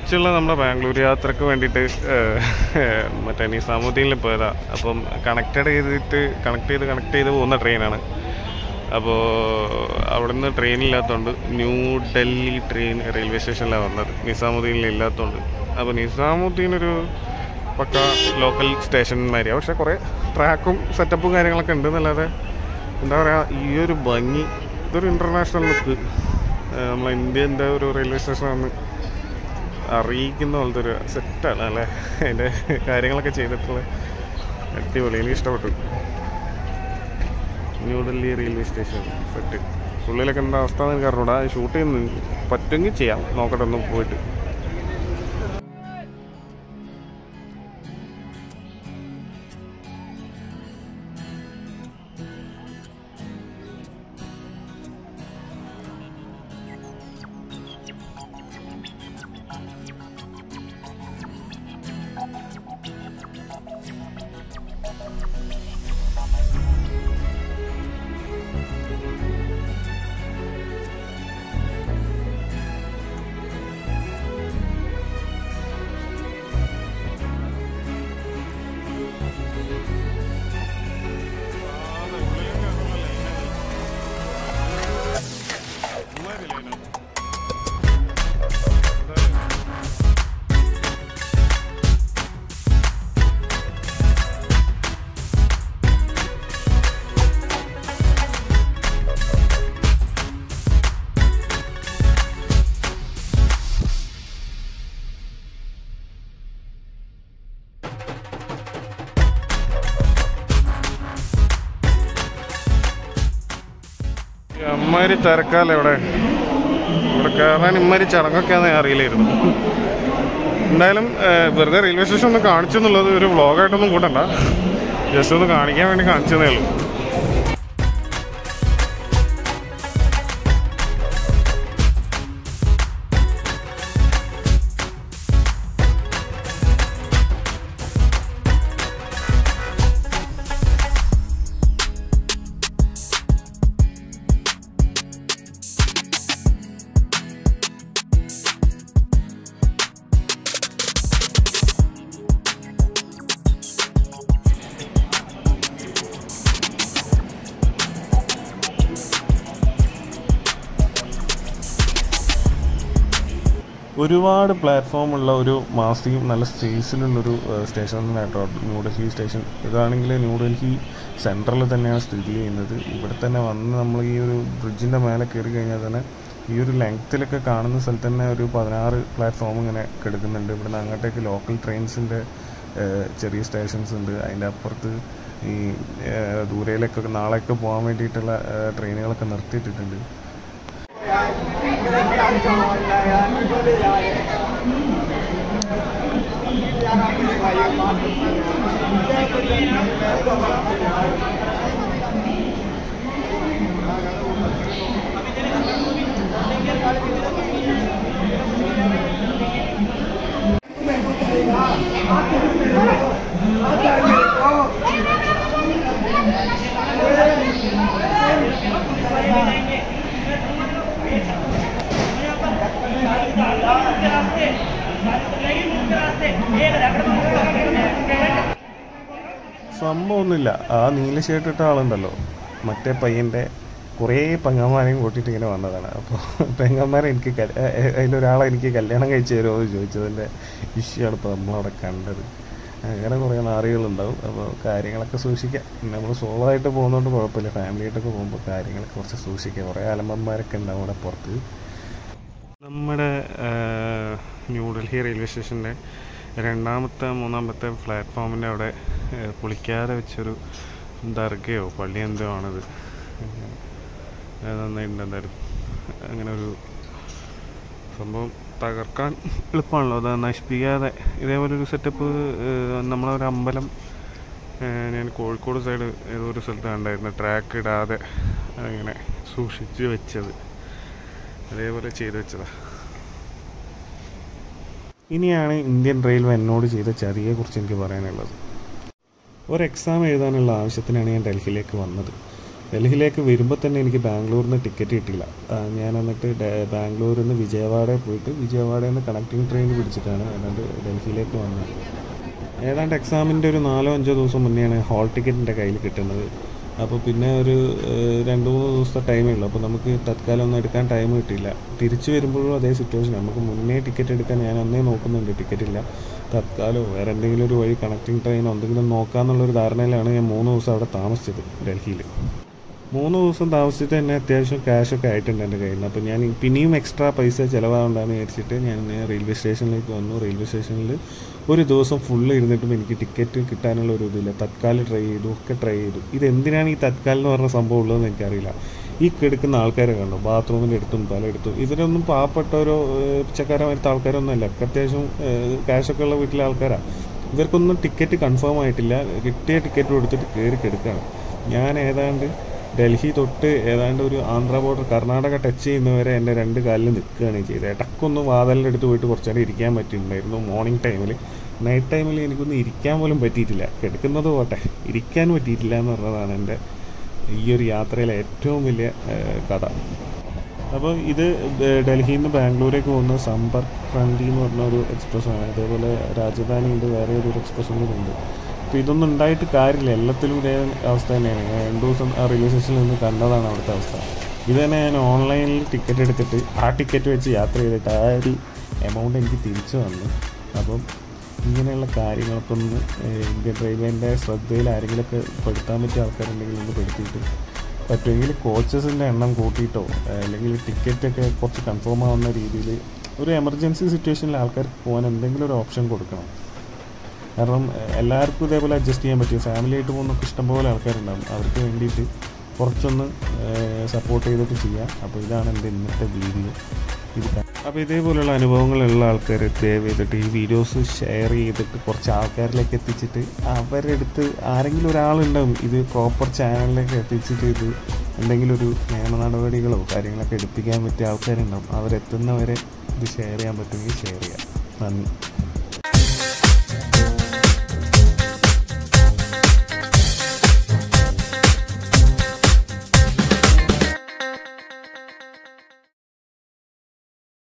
തിരിച്ചുള്ള നമ്മുടെ ബാംഗ്ലൂർ യാത്രക്ക് വേണ്ടിയിട്ട് ഏഹ്, മറ്റേ നിസാമുദ്ദീനിൽ പോയതാ അപ്പം കണക്റ്റഡ് ചെയ്തിട്ട് കണക്ട് ചെയ്ത് കണക്ട് ചെയ്ത് പോകുന്ന ട്രെയിനാണ് അപ്പോൾ അവിടുന്ന് ട്രെയിനില്ലാത്തതുകൊണ്ട് ന്യൂ ഡൽഹി ട്രെയിൻ റെയിൽവേ സ്റ്റേഷനിലാണ് വന്നത് നിസാമുദ്ദീനിൽ ഇല്ലാത്തതുകൊണ്ട് അപ്പോൾ നിസാമുദ്ദീൻ ഒരു പക്ക ലോക്കൽ സ്റ്റേഷൻ മാതിരിയാണ് പക്ഷേ കുറേ ട്രാക്കും സെറ്റപ്പും കാര്യങ്ങളൊക്കെ ഉണ്ട് എന്നല്ലാതെ എന്താ പറയുക ഈ ഒരു ഭംഗി ഇതൊരു ഇൻ്റർനാഷണൽ ലുക്ക് നമ്മളെ ഇന്ത്യൻ്റെ ഒരു റെയിൽവേ സ്റ്റേഷനാണെന്ന് അറിയിക്കുന്ന പോലത്തെ ഒരു സെറ്റാണ് അല്ലേ അതിൻ്റെ കാര്യങ്ങളൊക്കെ ചെയ്തിട്ടുള്ള അടിപൊളി എനിക്ക് ഇഷ്ടപ്പെട്ടു ന്യൂഡൽഹി റെയിൽവേ സ്റ്റേഷൻ സെറ്റ് ഉള്ളിലൊക്കെ എന്താ അവസ്ഥ എന്ന് എനിക്ക് അറിഞ്ഞൂടാ ഷൂട്ട് ചെയ്യുന്ന പറ്റുമെങ്കിൽ ചെയ്യാം നോക്കട്ടെ ഒന്ന് പോയിട്ട് അമ്മാരി തിരക്കാലം ഇവിടെ ഇവിടെ കയറാൻ ഇമ്മാരി ചടങ്ങൊക്കെയാണെന്ന് അറിയില്ലായിരുന്നു എന്തായാലും ഏഹ്, വെറുതെ റെയിൽവേ സ്റ്റേഷൻ ഒന്ന് കാണിച്ചു എന്നുള്ളത് ഒരു വ്ളോഗായിട്ടൊന്നും കൂട്ടണ്ട ജസ്റ്റ് ഒന്ന് കാണിക്കാൻ വേണ്ടി കാണിച്ചതേ ഉള്ളൂ ഒരുപാട് പ്ലാറ്റ്ഫോം ഉള്ള ഒരു മാസിയും നല്ല സ്പേസിലുള്ളൊരു സ്റ്റേഷൻ തന്നെ കേട്ടോ ന്യൂഡൽഹി സ്റ്റേഷൻ ഇതാണെങ്കിൽ ന്യൂഡൽഹി സെൻട്രൽ തന്നെയാണ് സ്ഥിതി ചെയ്യുന്നത് ഇവിടെ തന്നെ വന്ന് നമ്മൾ ഈ ഒരു ബ്രിഡ്ജിൻ്റെ മേലെ കയറി കഴിഞ്ഞാൽ തന്നെ ഈ ഒരു ലെങ്ത്തിലൊക്കെ കാണുന്ന സ്ഥലത്ത് തന്നെ ഒരു പതിനാറ് പ്ലാറ്റ്ഫോം ഇങ്ങനെ കിടക്കുന്നുണ്ട് ഇവിടുന്ന് അങ്ങോട്ടേക്ക് ലോക്കൽ ട്രെയിൻസിൻ്റെ ചെറിയ സ്റ്റേഷൻസ് ഉണ്ട് അതിൻ്റെ അപ്പുറത്ത് ഈ ഏഹ്, ദൂരയിലൊക്കെ നാളെയൊക്കെ പോകാൻ വേണ്ടിയിട്ടുള്ള ഏഹ്, ട്രെയിനുകളൊക്കെ നിർത്തിയിട്ടിട്ടുണ്ട് സംഭവമൊന്നുമില്ല ആ നീല ഷർട്ട് ഇട്ട ആളുണ്ടല്ലോ മറ്റേ പയ്യൻ്റെ കുറേ പെങ്ങന്മാരെയും കൂട്ടിയിട്ട് ഇങ്ങനെ വന്നതാണ് അപ്പോൾ പെങ്ങന്മാരെ എനിക്ക് കൽ- ഏ- ഏ- അതിലൊരാളെ എനിക്ക് കല്യാണം കഴിച്ച് തരുമോ എന്ന് ചോദിച്ചതിൻ്റെ ഇഷ്യൂ ആണ് ഇപ്പോൾ നമ്മളവിടെ കണ്ടത് അങ്ങനെ കുറേ നാറികളുണ്ടാവും അപ്പോൾ കാര്യങ്ങളൊക്കെ സൂക്ഷിക്കാം നമ്മൾ സോളോ ആയിട്ട് പോകുന്നതുകൊണ്ട് കുഴപ്പമില്ല ഫാമിലി ആയിട്ടൊക്കെ പോകുമ്പോൾ കാര്യങ്ങളൊക്കെ കുറച്ച് സൂക്ഷിക്കുക കുറേ അലമ്പന്മാരൊക്കെ ഉണ്ടാവും അവിടെ പുറത്ത് നമ്മുടെ ന്യൂഡൽഹി റെയിൽവേ സ്റ്റേഷൻ്റെ രണ്ടാമത്തെ മൂന്നാമത്തെ പ്ലാറ്റ്ഫോമിൻ്റെ അവിടെ ഏഹ്, പൊളിക്കാതെ വെച്ചൊരു ദർഗയോ പള്ളി എന്തോ ആണത് ഏഹ്, അത് നന്നായിട്ടുണ്ട് എന്തായാലും അങ്ങനെ ഒരു സംഭവം തകർക്കാൻ എളുപ്പമാണല്ലോ അത് നശിപ്പിക്കാതെ ഇതേപോലെ ഒരു സെറ്റപ്പ് നമ്മളൊരു അമ്പലം ഏഹ്, ഞാൻ കോഴിക്കോട് സൈഡ് ഏതോ ഒരു സ്ഥലത്ത് കണ്ടായിരുന്നു ട്രാക്ക് ഇടാതെ ഇങ്ങനെ സൂക്ഷിച്ച് വെച്ചത് അതേപോലെ ചെയ്തു വെച്ചതാ ഇനിയാണ് ഇന്ത്യൻ റെയിൽവേ എന്നോട് ചെയ്ത ചതിയെക്കുറിച്ച് എനിക്ക് പറയാനുള്ളത് ഒരു എക്സാം എഴുതാനുള്ള ആവശ്യത്തിനാണ് ഞാൻ ഡൽഹിയിലേക്ക് വന്നത് ഡൽഹിയിലേക്ക് വരുമ്പോൾ തന്നെ എനിക്ക് ബാംഗ്ലൂരിൽ നിന്ന് ടിക്കറ്റ് കിട്ടിയില്ല ആ, ഞാൻ എന്നിട്ട് ഡ- ബാംഗ്ലൂരിൽ നിന്ന് വിജയവാഡയിൽ പോയിട്ട് വിജയവാഡയിൽ നിന്ന് കണക്റ്റിംഗ് ട്രെയിൻ പിടിച്ചിട്ടാണ് ഏതാണ്ട് ഡൽഹിയിലേക്ക് വന്നത് ഏതാണ്ട് എക്സാമിൻ്റെ ഒരു നാലോ അഞ്ചോ ദിവസം മുന്നെയാണ് ഹാൾ ടിക്കറ്റ് എൻ്റെ കയ്യിൽ കിട്ടുന്നത് അപ്പോൾ പിന്നെ ഒരു ഏഹ്, രണ്ട് മൂന്ന് ദിവസത്തെ ടൈമേ ഉള്ളൂ അപ്പോൾ നമുക്ക് തത്കാലം ഒന്നും എടുക്കാൻ ടൈം കിട്ടിയില്ല തിരിച്ചു വരുമ്പോഴും അതേ സിറ്റുവേഷൻ നമുക്ക് മുന്നേ ടിക്കറ്റ് എടുക്കാൻ ഞാൻ അന്നേ നോക്കുന്നുണ്ട് ടിക്കറ്റ് ഇല്ല തത്കാലമോ വേറെ എന്തെങ്കിലും ഒരു വഴി കണക്റ്റിംഗ് ട്രെയിനോ എന്തെങ്കിലും നോക്കാമെന്നുള്ളൊരു ധാരണയിലാണ് ഞാൻ മൂന്ന് ദിവസം അവിടെ താമസിച്ചത് ഡൽഹിയിൽ മൂന്ന് ദിവസം താമസിച്ചിട്ട് തന്നെ അത്യാവശ്യം ക്യാഷൊക്കെ ആയിട്ടുണ്ട് എൻ്റെ കയ്യിൽ നിന്ന് അപ്പോൾ ഞാൻ പിന്നെയും എക്സ്ട്രാ പൈസ ചിലവാകണ്ടെന്ന് വിചാരിച്ചിട്ട് ഞാൻ റെയിൽവേ സ്റ്റേഷനിലേക്ക് വന്നു റെയിൽവേ സ്റ്റേഷനിൽ ഒരു ദിവസം ഫുള്ള് ഇരുന്നിട്ടും എനിക്ക് ടിക്കറ്റ് കിട്ടാനുള്ള ഒരു ഇതില്ല തത്കാൽ ട്രൈ ചെയ്തു ഒക്കെ ട്രൈ ചെയ്തു ഇത് എന്തിനാണ് ഈ തത്കാൽ എന്ന് പറഞ്ഞ സംഭവം ഉള്ളതെന്ന് എനിക്കറിയില്ല ഈ കിടക്കുന്ന ആൾക്കാരെ കണ്ടു ബാത്റൂമിൻ്റെ അടുത്തും പലയിടത്തും ഇവരൊന്നും പാവപ്പെട്ടവരോ ഏഹ്, പിച്ചക്കാരമായിട്ട് ആൾക്കാരൊന്നും അല്ല ഒക്കെ അത്യാവശ്യം ഏഹ്, ക്യാഷൊക്കെ ഉള്ള വീട്ടിലെ ആൾക്കാരാണ് ഇവർക്കൊന്നും ടിക്കറ്റ് കൺഫേം ആയിട്ടില്ല കിട്ടിയ ടിക്കറ്റ് കൊടുത്തിട്ട് കയറി കിടക്കുകയാണ് ഞാൻ ഏതാണ്ട് ഡൽഹി തൊട്ട് ഏതാണ്ട് ഒരു ആന്ധ്ര ബോർഡർ കർണാടക ടച്ച് ചെയ്യുന്നവരെ എൻ്റെ രണ്ട് കാലിൽ നിൽക്കുകയാണ് ചെയ്തത് ഇടക്കൊന്ന് വാതലിൻ്റെ അടുത്ത് പോയിട്ട് കുറച്ച് നേരം ഇരിക്കാൻ പറ്റിയിട്ടുണ്ടായിരുന്നു മോർണിംഗ് ടൈമിൽ നൈറ്റ് ടൈമിൽ എനിക്കൊന്നും ഇരിക്കാൻ പോലും പറ്റിയിട്ടില്ല കിടക്കുന്നത് പോട്ടെ ഇരിക്കാൻ പറ്റിയിട്ടില്ല എന്ന് പറഞ്ഞതാണ് എൻ്റെ ഈ ഒരു യാത്രയിലെ ഏറ്റവും വലിയ ഏഹ്, കഥ അപ്പോൾ ഇത് ഡ- ഡൽഹിയിൽ നിന്ന് ബാംഗ്ലൂരേക്ക് പോകുന്ന സമ്പർക്ക് ക്രാന്തി എന്ന് പറഞ്ഞ ഒരു എക്സ്പ്രസ്സാണ് അതേപോലെ രാജധാനിയുണ്ട് വേറെ ഒരു എക്സ്പ്രസ്സും കൂടി ഉണ്ട് അപ്പോൾ ഇതൊന്നും ഉണ്ടായിട്ട് കാര്യമില്ല എല്ലാത്തിലും ഇതേ അവസ്ഥ തന്നെയാണ് ഞാൻ രണ്ട് ദിവസം ആ റെയിൽവേ സ്റ്റേഷനിൽ നിന്ന് കണ്ടതാണ് അവിടുത്തെ അവസ്ഥ ഇത് തന്നെ ഞാൻ ഓൺലൈനിൽ ടിക്കറ്റ് എടുത്തിട്ട് ആ ടിക്കറ്റ് വെച്ച് യാത്ര ചെയ്തിട്ട് ആ ഒരു എമൗണ്ട് എനിക്ക് തിരിച്ചു വന്നു അപ്പം ഇങ്ങനെയുള്ള കാര്യങ്ങളൊക്കെ ഒന്ന് ഏഹ്, ഇന്ത്യൻ റെയിൽവേൻ്റെ ശ്രദ്ധയിൽ ആരെങ്കിലുമൊക്കെ പെടുത്താൻ പറ്റിയ ആൾക്കാരുണ്ടെങ്കിൽ ഒന്ന് പെടുത്തിയിട്ട് പറ്റുമെങ്കിൽ കോച്ചസിൻ്റെ എണ്ണം കൂട്ടിയിട്ടോ ഏഹ്, അല്ലെങ്കിൽ ടിക്കറ്റൊക്കെ കുറച്ച് കൺഫേം ആവുന്ന രീതിയിൽ ഒരു എമർജൻസി സിറ്റുവേഷനിൽ ആൾക്കാർക്ക് പോകാൻ എന്തെങ്കിലും ഒരു ഓപ്ഷൻ കൊടുക്കണം കാരണം ഏഹ്, എല്ലാവർക്കും ഇതേപോലെ അഡ്ജസ്റ്റ് ചെയ്യാൻ പറ്റും ഫാമിലി ആയിട്ട് പോകുന്നൊക്കെ ഇഷ്ടംപോലെ ആൾക്കാരുണ്ടാവും അവർക്ക് വേണ്ടിയിട്ട് കുറച്ചൊന്ന് സപ്പോർട്ട് ചെയ്തിട്ട് ചെയ്യാം അപ്പോൾ ഇതാണ് എൻ്റെ ഇന്നത്തെ വീഡിയോ ഇത് അപ്പോൾ ഇതേപോലെയുള്ള അനുഭവങ്ങളുള്ള ആൾക്കാർ ദയവ് ചെയ്തിട്ട് ഈ വീഡിയോസ് ഷെയർ ചെയ്തിട്ട് കുറച്ച് ആൾക്കാരിലേക്ക് എത്തിച്ചിട്ട് അവരുടെ അടുത്ത് ആരെങ്കിലും ഒരാളുണ്ടാവും ഇത് പ്രോപ്പർ ചാനലിലേക്ക് എത്തിച്ചിട്ട് ഇത് എന്തെങ്കിലും ഒരു നിയമ നടപടികളോ കാര്യങ്ങളൊക്കെ എടുപ്പിക്കാൻ പറ്റിയ ആൾക്കാരുണ്ടാവും അവരെത്തുന്നവരെ ഇത് ഷെയർ ചെയ്യാൻ പറ്റുമെങ്കിൽ ഷെയർ ചെയ്യാം നന്ദി